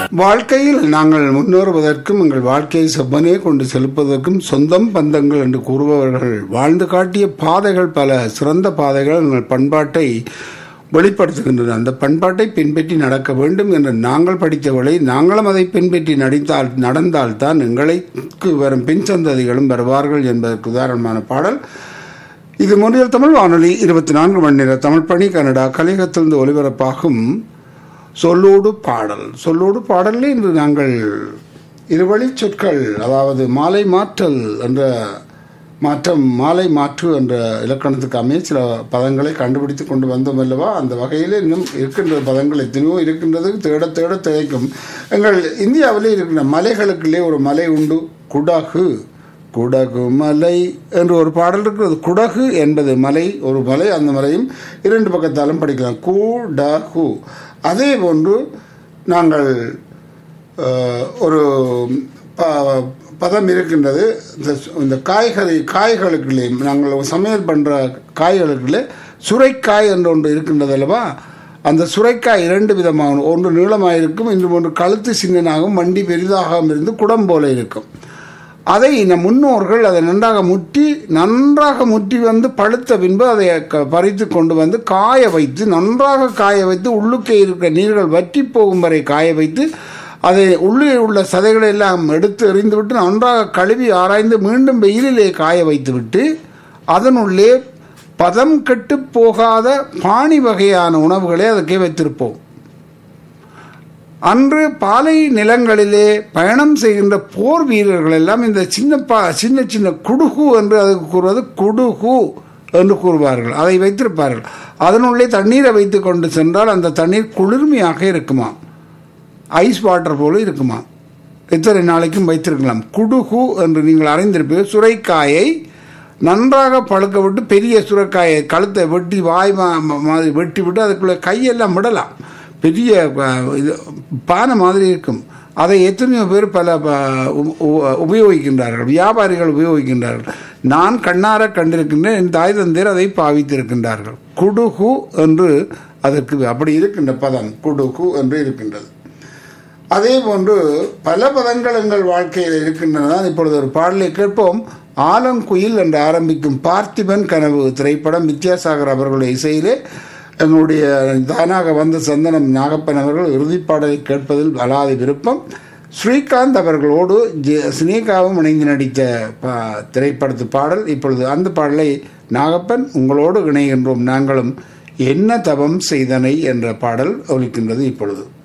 வாழ்க்கையில் நாங்கள் முன்னேறுவதற்கும் எங்கள் வாழ்க்கையை செவ்வனே கொண்டு செலுப்பதற்கும் சொந்தம் பந்தங்கள் என்று கூறுபவர்கள் வாழ்ந்து காட்டிய பாதைகள் பல சிறந்த பாதைகள் எங்கள் பண்பாட்டை வெளிப்படுத்துகின்றன அந்த பண்பாட்டை பின்பற்றி நடக்க வேண்டும் என்று நாங்கள் படித்தவளை நாங்களும் அதை பின்பற்றி நடித்தால் நடந்தால்தான் எங்களுக்கு வரும் பின் சந்ததிகளும் வருவார்கள் என்பதற்கு உதாரணமான பாடல் இது முன்னில் தமிழ் வானொலி இருபத்தி நான்கு மணி நேர தமிழ் பணி கனடா கலிகத்திலிருந்து ஒலிபரப்பாகும் சொல்லோடு பாடல் சொல்லோடு பாடலில் இன்று நாங்கள் இருவழி சொற்கள் அதாவது மாலை மாற்றல் என்ற மாற்றம் மாலை மாற்று என்ற இலக்கணத்துக்கு அமைய சில பதங்களை கண்டுபிடித்து கொண்டு வந்தோம் அல்லவா அந்த வகையில் இன்னும் இருக்கின்ற பதங்கள் எத்தனையோ இருக்கின்றது தேட தேட திளைக்கும் எங்கள் இந்தியாவிலே இருக்கின்ற மலைகளுக்குள்ளே ஒரு மலை உண்டு குடகு குடகு மலை என்று ஒரு பாடல் இருக்கிறது குடகு என்பது மலை ஒரு மலை அந்த மலையும் இரண்டு பக்கத்தாலும் படிக்கலாம் குடகு அதே போன்று நாங்கள் அஹ், ஒரு ப- பதம் இருக்கின்றது இந்த சு- இந்த காய்கறி காய்களுக்குள்ளே நாங்கள் சமையல் பண்ணுற காய்களுக்குள்ளே சுரைக்காய் என்று ஒன்று இருக்கின்றது அல்லவா அந்த சுரைக்காய் இரண்டு விதமாக ஒன்று நீளமாக இருக்கும் இன்னும் ஒன்று கழுத்து சின்னனாகவும் வண்டி பெரிதாகவும் இருந்து குடம் போல இருக்கும் அதை நம் முன்னோர்கள் அதை நன்றாக முற்றி நன்றாக முற்றி வந்து பழுத்த பின்பு அதை க- பறித்து கொண்டு வந்து காய வைத்து நன்றாக காய வைத்து உள்ளுக்கே இருக்கிற நீர்கள் வற்றி போகும் வரை காய வைத்து அதை உள்ளே உள்ள சதைகளை எல்லாம் எடுத்து எறிந்துவிட்டு நன்றாக கழுவி ஆராய்ந்து மீண்டும் வெயிலிலே காய வைத்துவிட்டு அதனுள்ளே பதம் கெட்டு போகாத பாணி வகையான உணவுகளை அதுக்கே வைத்திருப்போம் அன்று பாலை நிலங்களிலே பயணம் செய்கின்ற போர் வீரர்கள் எல்லாம் இந்த சின்ன பா சின்ன சின்ன குடுகு என்று அதுக்கு கூறுவது குடுகு என்று கூறுவார்கள் அதை வைத்திருப்பார்கள் அதனுள்ளே தண்ணீரை வைத்து கொண்டு சென்றால் அந்த தண்ணீர் குளிர்மையாக இருக்குமா ஐஸ் வாட்டர் போல இருக்குமா எத்தனை நாளைக்கும் வைத்திருக்கலாம் குடுகு என்று நீங்கள் அறிந்திருப்பீர்கள் சுரைக்காயை நன்றாக பழுக்க விட்டு பெரிய சுரைக்காயை கழுத்தை வெட்டி வாய் மா- மா- மாதிரி வெட்டி விட்டு அதுக்குள்ளே கையெல்லாம் விடலாம் பெரிய அஹ், இது பானை மாதிரி இருக்கும் அதை எத்தனையோ பேர் பல ப- உ- உ- உபயோகிக்கின்றார்கள் வியாபாரிகள் உபயோகிக்கின்றார்கள் நான் கண்ணார கண்டிருக்கின்றேன் என் தாய் தந்தையர் அதை பாவித்திருக்கின்றார்கள் குடுகு என்று அதற்கு அப்படி இருக்கின்ற பதம் குடுகு என்று இருக்கின்றது அதே போன்று பல பதங்கள் எங்கள் வாழ்க்கையில் இருக்கின்றன இப்பொழுது ஒரு பாடலை கேட்போம் ஆலங்குயில் என்று ஆரம்பிக்கும் பார்த்திபன் கனவு திரைப்படம் வித்யாசாகர் அவர்களுடைய இசையிலே எங்களுடைய தானாக வந்த சந்தனம் நாகப்பன் அவர்கள் இறுதிப்பாடலை கேட்பதில் அலாத விருப்பம் ஸ்ரீகாந்த் அவர்களோடு ஜெ- சினேகாவும் இணைந்து நடித்த பா திரைப்படத்து பாடல் இப்பொழுது அந்த பாடலை நாகப்பன் உங்களோடு இணைகின்றோம் நாங்களும் என்ன தவம் செய்தனை என்ற பாடல் ஒலிக்கின்றது இப்பொழுது